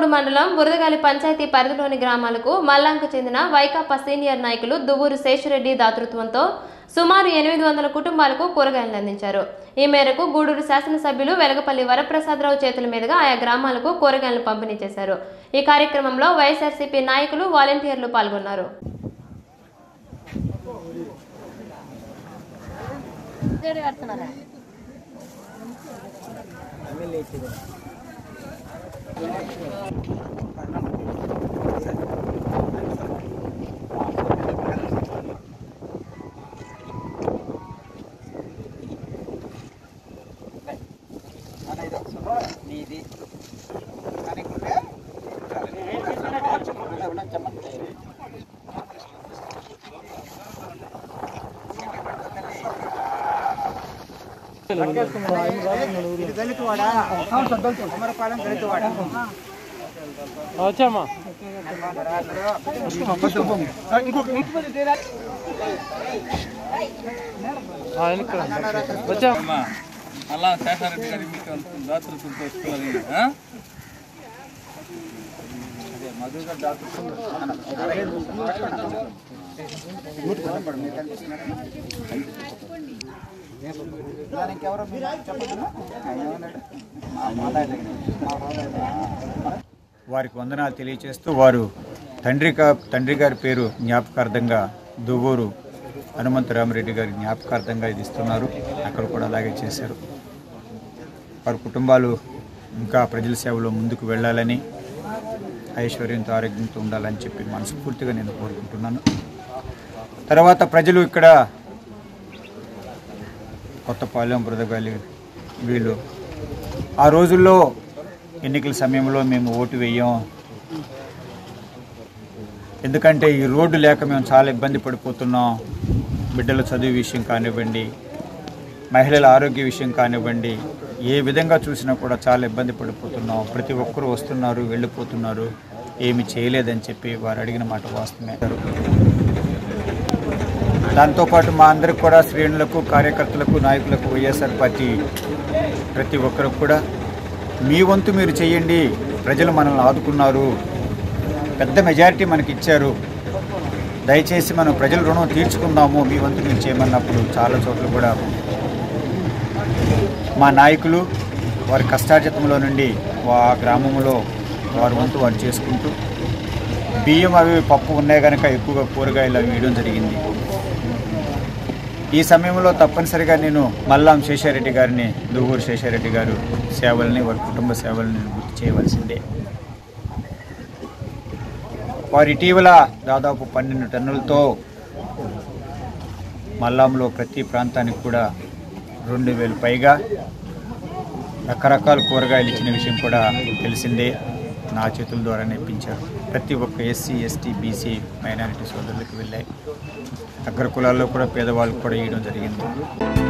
మండలం బురదగాలి పంచాయతీ పరిధిలోని గ్రామాలకు మల్లాంకు చెందిన వైకాపా సీనియర్ నాయకులు దువ్వూరు శేషిరెడ్డి దాతృత్వంతో సుమారు ఎనిమిది వందల కుటుంబాలకు కూరగాయలు అందించారు ఈ మేరకు గూడూరు శాసనసభ్యులు వెలగపల్లి వరప్రసాదరావు చేతుల మీదుగా ఆయా గ్రామాలకు కూరగాయలను పంపిణీ చేశారు ఈ కార్యక్రమంలో వైఎస్ఆర్సీపీ నాయకులు వాలంటీర్లు పాల్గొన్నారు ఇది దళితవాడ అమరపాలెం దళితవాడ వచ్చామా వచ్చా అలా శేషారెడ్డి గారి మీకు దాతృత్వంతో వస్తున్నది ఆ? ఇంకెవరో మీరు చెప్పండి వారికి వందనాలు తెలియచేస్తూ వారు తండ్రి కా తండ్రి గారి పేరు జ్ఞాపకార్థంగా దువ్వూరు హనుమంతరామరెడ్డి గారి జ్ఞాపకార్థంగా ఇది ఇస్తున్నారు అక్కడ కూడా అలాగే చేశారు వారి కుటుంబాలు ఇంకా ప్రజల సేవలో ముందుకు వెళ్ళాలని ఐశ్వర్యంతో ఆరోగ్యంతో ఉండాలని చెప్పి మనస్ఫూర్తిగా నేను కోరుకుంటున్నాను తర్వాత ప్రజలు ఇక్కడ కొత్తపాలెం బృదగాలి వీళ్ళు ఆ రోజుల్లో ఎన్నికల సమయంలో మేము ఓటు వేయం ఎందుకంటే ఈ రోడ్డు లేక మేము చాలా ఇబ్బంది పడిపోతున్నాం బిడ్డల చదువు విషయం కానివ్వండి మహిళల ఆరోగ్య విషయం కానివ్వండి ఏ విధంగా చూసినా కూడా చాలా ఇబ్బంది పడిపోతున్నాం ప్రతి ఒక్కరూ వస్తున్నారు వెళ్ళిపోతున్నారు ఏమి చేయలేదని చెప్పి వారు అడిగిన మాట వాస్తవమే దాంతోపాటు మా అందరికి కూడా శ్రేణులకు కార్యకర్తలకు నాయకులకు వైఎస్ఆర్ పార్టీ ప్రతి ఒక్కరికి కూడా మీ వంతు మీరు చేయండి ప్రజలు మనల్ని ఆదుకున్నారు పెద్ద మెజారిటీ మనకి ఇచ్చారు దయచేసి మనం ప్రజల రుణం తీర్చుకుందాము మీ వంతు మీరు చేయమన్నప్పుడు చాలా చోట్ల కూడా మా నాయకులు వారి కష్టార్జితంలో నుండి ఆ గ్రామంలో వారి వంతు వారు చేసుకుంటూ బియ్యం అవి పప్పు ఉన్నాయి కనుక ఎక్కువగా కూరగాయలు అవి వేయడం జరిగింది ఈ సమయంలో తప్పనిసరిగా నేను మల్లాం శేషారెడ్డి గారిని దువ్వూరు శేషారెడ్డి గారు సేవల్ని వారి కుటుంబ సేవల్ని గుర్తు చేయవలసిందే వారు ఇటీవల దాదాపు పన్నెండు టన్నులతో మల్లాంలో ప్రతి ప్రాంతానికి కూడా రెండు వేలు పైగా రకరకాల కూరగాయలు ఇచ్చిన విషయం కూడా తెలిసిందే నా చేతుల ద్వారానే ఇప్పించారు ప్రతి ఒక్క ఎస్సీ ఎస్టీ బీసీ మైనారిటీ సోదరులకు వెళ్ళాయి అగ్ర కులాల్లో కూడా పేదవాళ్ళకు కూడా ఇవ్వడం జరిగింది